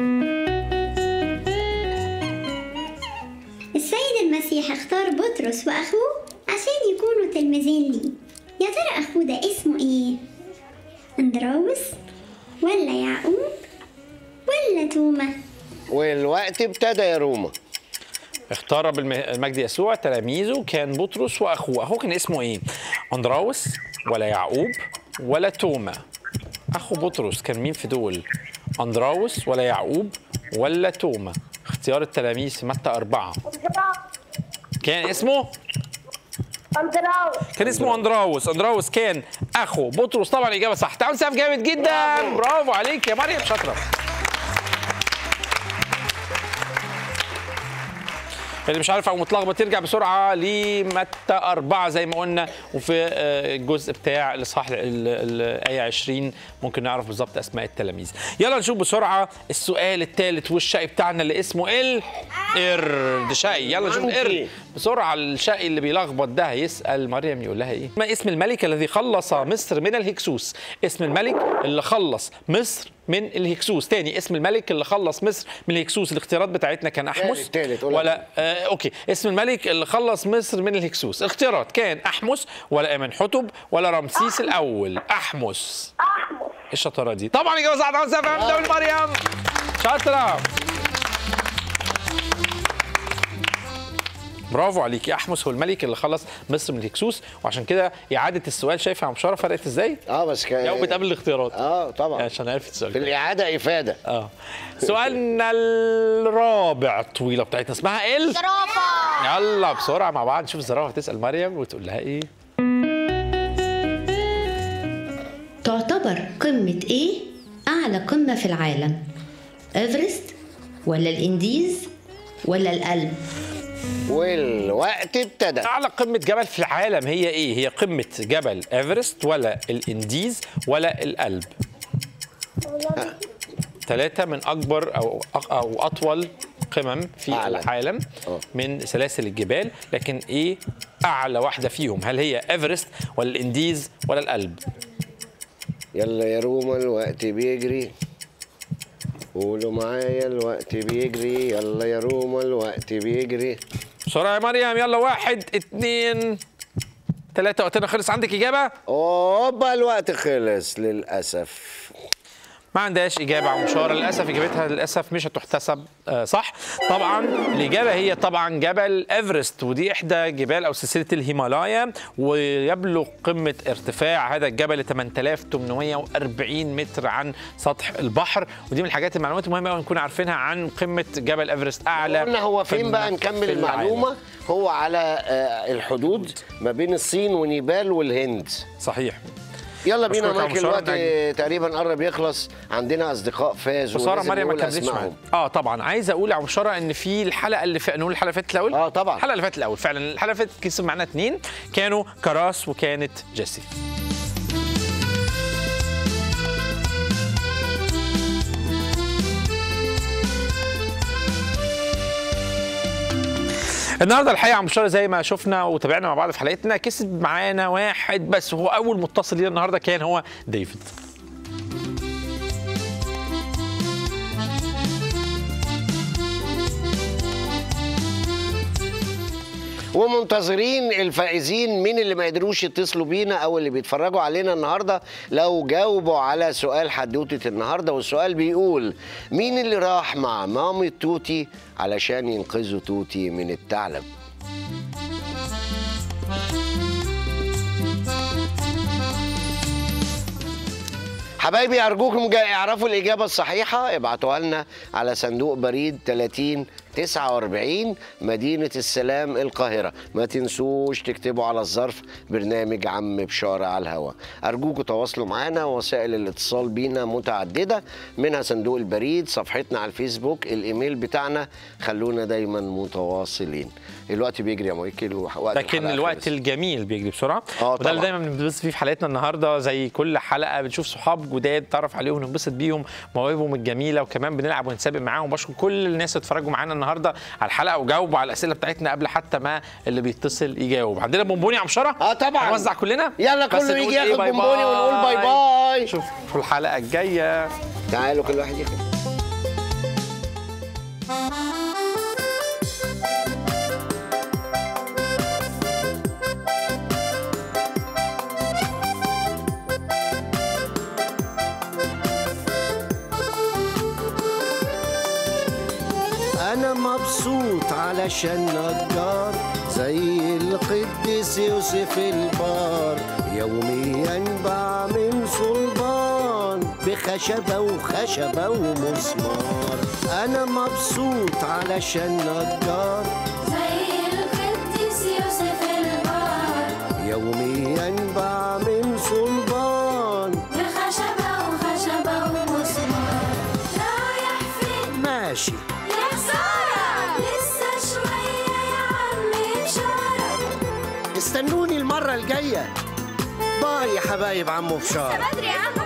السيد المسيح اختار بطرس وأخوه عشان يكونوا تلميذين ليه يا ترى أخوه ده اسمه إيه؟ أندراوس ولا يعقوب ولا توما؟ والوقت ابتدى يا روما اختار بالم- المجد يسوع تلاميذه كان بطرس واخوه اخوه كان اسمه ايه اندراوس ولا يعقوب ولا توما اخو بطرس كان مين في دول اندراوس ولا يعقوب ولا توما اختيار التلاميذ في متى أربعة كان اسمه اندراوس كان اسمه اندراوس اندراوس كان اخو بطرس طبعا الاجابه صح تعالوا نسقف جامد جدا برافو عليك يا مريم شاطره اللي مش عارف او متلخبط ترجع بسرعه لمتى أربعة زي ما قلنا وفي آه، الجزء بتاع الاصحاح ال- ال- الايه 20 ممكن نعرف بالظبط اسماء التلاميذ يلا نشوف بسرعه السؤال الثالث والشقي بتاعنا اللي اسمه القرد شقي يلا نشوف مانكي. القرد بسرعه الشقي اللي بيلخبط ده هيسال مريم يقول لها ايه ما اسم الملك الذي خلص مصر من الهكسوس اسم الملك اللي خلص مصر من الهكسوس تاني اسم الملك اللي خلص مصر من الهكسوس الاختيارات بتاعتنا كان احمس تالت- تالت، قولها ولا آه اوكي اسم الملك اللي خلص مصر من الهكسوس الاختيارات كان احمس ولا امنحتب ولا رمسيس الاول احمس احمر إيه الشطاره دي طبعا اجابه صح طبعا سقف عند دولة مريم شاطره برافو عليكي احمس هو الملك اللي خلص مصر من الهكسوس وعشان كده اعاده السؤال شايفه يا مشاره فرقت ازاي؟ اه بس كان يوم بتقابل الاختيارات اه طبعا عشان عرفت السؤال في الاعاده افاده اه سؤالنا الرابع الطويله بتاعتنا اسمها ال زرافة يلا بسرعه مع بعض نشوف الزرافه تسال مريم وتقول لها ايه تعتبر قمة إيه أعلى قمة في العالم؟ إيفرست ولا الإنديز ولا الألب؟ والوقت ابتدى اعلى قمه جبل في العالم هي ايه هي قمه جبل ايفرست ولا الانديز ولا الألب ثلاثة من أكبر أو أو أطول قمم في أعلى. العالم آه. من سلاسل الجبال لكن إيه أعلى واحدة فيهم هل هي إيفرست ولا الإنديز ولا الألب يلا يا روما الوقت بيجري قولوا معايا الوقت بيجري يلا يا روما الوقت بيجري بسرعة يا مريم يلا واحد اتنين ثلاثة وقتنا خلص عندك إجابة اوبا الوقت خلص للاسف ما عندهاش إجابة عن مشارة للأسف إجابتها للأسف مش هتحتسب آه، صح طبعا الإجابة هي طبعا جبل إيفرست ودي إحدى جبال أو سلسلة الهيمالايا ويبلغ قمة ارتفاع هذا الجبل 8840 متر عن سطح البحر ودي من الحاجات المعلومات المهمة أوي نكون عارفينها عن قمة جبل إيفرست أعلى قلنا هو فين قمة بقى نكمل في العالم. المعلومه هو على آه، الحدود ما بين الصين ونيبال والهند صحيح يلا بينا أشكرك يا مايكل مشارة الوقت نجم. تقريبا قرب يخلص عندنا اصدقاء فازوا وساره ولازم مريم ما نقول كملتش أسمائهم. معانا اه طبعا عايز اقول يا بشاره ان في الحلقه اللي في نقول الحلقه اللي فاتت الاول اه طبعا. الحلقه اللي فاتت الاول فعلا الحلقه اللي فاتت كسب معانا اثنين كانوا كراس وكانت جيسي النهارده الحقيقه يا عم بشاره زي ما شفنا وتابعنا مع بعض في حلقتنا كسب معانا واحد بس هو اول متصل لينا النهارده كان هو ديفيد ومنتظرين الفائزين مين اللي ما قدروش يتصلوا بينا او اللي بيتفرجوا علينا النهارده لو جاوبوا على سؤال حدوته النهارده والسؤال بيقول مين اللي راح مع مامي توتي علشان ينقذوا توتي من الثعلب حبايبي ارجوكم جا- اعرفوا الاجابه الصحيحه ابعتوها لنا على صندوق بريد 30 49 مدينه السلام القاهره ما تنسوش تكتبوا على الظرف برنامج عم بشاره على الهوا ارجوكم تواصلوا معنا وسائل الاتصال بينا متعدده منها صندوق البريد صفحتنا على الفيسبوك الايميل بتاعنا خلونا دايما متواصلين الوقت بيجري يا مايكل ووقت لكن الحلقة الوقت خلص. الجميل بيجري بسرعه آه وده اللي طبعاً. دايما بننبسط فيه في حلقتنا النهارده زي كل حلقه بنشوف صحاب جداد نتعرف عليهم وننبسط بيهم مواهبهم الجميله وكمان بنلعب ونسابق معاهم بشكر كل الناس اللي اتفرجوا معانا النهارده على الحلقه وجاوبوا على الاسئله بتاعتنا قبل حتى ما اللي بيتصل يجاوب عندنا بونبوني يا عمشره اه طبعا هنوزع كلنا يلا بس كله نقول يجي إيه؟ ياخد باي بونبوني ونقول باي باي شوفوا الحلقه الجايه تعالوا كل واحد ياخد أنا مبسوط علشان نجار زي القديس يوسف البار يوميا بعمل صلبان بخشبة وخشبة ومسمار أنا مبسوط علشان نجار زي القديس يوسف البار يوميا بعمل صلبان بخشبة وخشبة ومسمار رايح فين ماشي يا خسارة لسه شوية يا عم بشارة استنوني المرة الجاية باي يا حبايب عمو بشار بدري يا عم